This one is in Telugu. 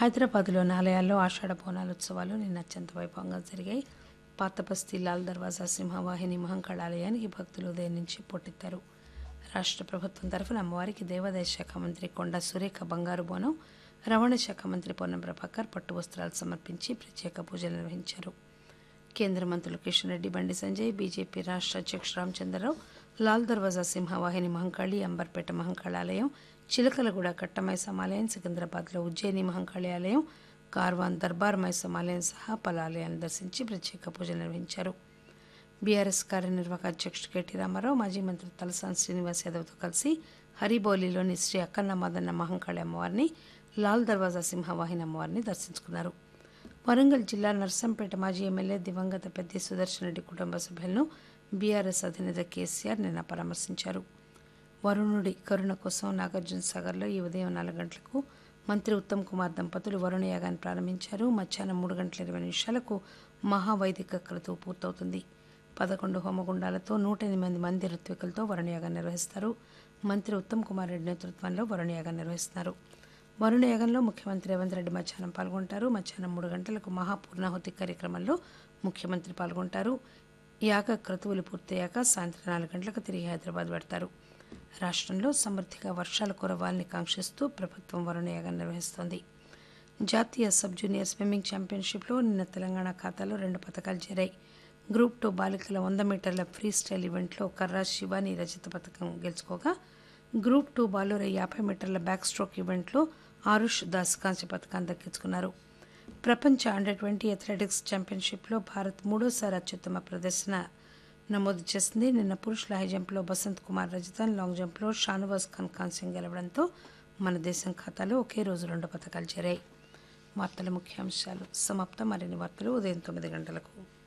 హైదరాబాద్లోని ఆలయాల్లో ఆషాఢ బోనాల ఉత్సవాలు నిన్న అత్యంత వైభవంగా జరిగాయి పాత బస్తీ లాల్ దర్వాజా సింహవాహిని మహంకాళ ఆలయానికి భక్తులు ఉదయం నుంచి పోటెత్తారు రాష్ట్ర ప్రభుత్వం తరఫున అమ్మవారికి దేవాదాయ శాఖ మంత్రి కొండా సురేఖ బంగారు బోనం రవాణా శాఖ మంత్రి పొన్నం ప్రభాకర్ పట్టు వస్త్రాలు సమర్పించి ప్రత్యేక పూజలు నిర్వహించారు కేంద్ర మంత్రులు కిషన్ రెడ్డి బండి సంజయ్ బీజేపీ రాష్ట్ర అధ్యక్షుడు రామచంద్రరావు లాల్ దర్వాజా సింహవాహిని మహంకాళి అంబర్పేట మహంకాళ ఆలయం చిలకలగూడ కట్టమైసమ్ ఆలయం సికింద్రాబాద్లో ఉజ్జయిని మహంకాళి ఆలయం కార్వాన్ దర్బార్ మైసమ్ ఆలయం సహా పలు ఆలయాలను దర్శించి ప్రత్యేక పూజలు నిర్వహించారు బీఆర్ఎస్ కార్యనిర్వాహక అధ్యక్షుడు కేటీ రామారావు మాజీ మంత్రి తలసాని శ్రీనివాస్ యాదవ్తో కలిసి హరిబౌలిలోని శ్రీ అక్కన్న మదన్న మహంకాళి అమ్మవారిని లాల్ దర్వాజా సింహవాహిని అమ్మవారిని దర్శించుకున్నారు వరంగల్ జిల్లా నర్సంపేట మాజీ ఎమ్మెల్యే దివంగత పెద్ది సుదర్శన్ రెడ్డి కుటుంబ సభ్యులను బీఆర్ఎస్ అధినేత కేసీఆర్ నిన్న పరామర్శించారు వరుణుడి కరుణ కోసం నాగార్జున సాగర్లో ఈ ఉదయం నాలుగు గంటలకు మంత్రి ఉత్తమ్ కుమార్ దంపతులు వరుణ యాగాన్ని ప్రారంభించారు మధ్యాహ్నం మూడు గంటల ఇరవై నిమిషాలకు మహావైదిక క్రతువు పూర్తవుతుంది పదకొండు హోమగుండాలతో నూట ఎనిమిది మంది ఋత్వికులతో వరుణయాగం నిర్వహిస్తారు మంత్రి ఉత్తమ్ కుమార్ రెడ్డి నేతృత్వంలో వరుణయాగం నిర్వహిస్తున్నారు వరుణయాగంలో ముఖ్యమంత్రి రేవంత్ రెడ్డి మధ్యాహ్నం పాల్గొంటారు మధ్యాహ్నం మూడు గంటలకు మహాపూర్ణాహుతి కార్యక్రమంలో ముఖ్యమంత్రి పాల్గొంటారు యాగ క్రతువులు పూర్తయ్యాక సాయంత్రం నాలుగు గంటలకు తిరిగి హైదరాబాద్ పెడతారు రాష్ట్రంలో సమృద్ధిగా వర్షాలు కురవాలని కాంక్షిస్తూ ప్రభుత్వం వరుణయాగం నిర్వహిస్తోంది జాతీయ సబ్ జూనియర్ స్విమ్మింగ్ ఛాంపియన్షిప్లో నిన్న తెలంగాణ ఖాతాలో రెండు పథకాలు చేరాయి గ్రూప్ టూ బాలికల వంద మీటర్ల ఫ్రీ స్టైల్ ఈవెంట్లో కర్రా శివాని రజత పథకం గెలుచుకోగా గ్రూప్ టూ బాలుర యాభై మీటర్ల బ్యాక్ స్ట్రోక్ ఈవెంట్లో ఆరుష్ దాస్ కాంస్య పథకాన్ని దక్కించుకున్నారు ప్రపంచ అండర్ ట్వంటీ అథ్లెటిక్స్ ఛాంపియన్షిప్లో భారత్ మూడోసారి అత్యుత్తమ ప్రదర్శన నమోదు చేసింది నిన్న పురుషుల హై జంప్లో బసంత్ కుమార్ రజతన్ లాంగ్ జంప్లో షానవాజ్ ఖాన్ కాంస్యం గెలవడంతో మన దేశం ఖాతాలో ఒకే రోజు రెండు పథకాలు చేరాయి వార్తల ముఖ్యాంశాలు సమాప్తం మరిన్ని వార్తలు ఉదయం తొమ్మిది గంటలకు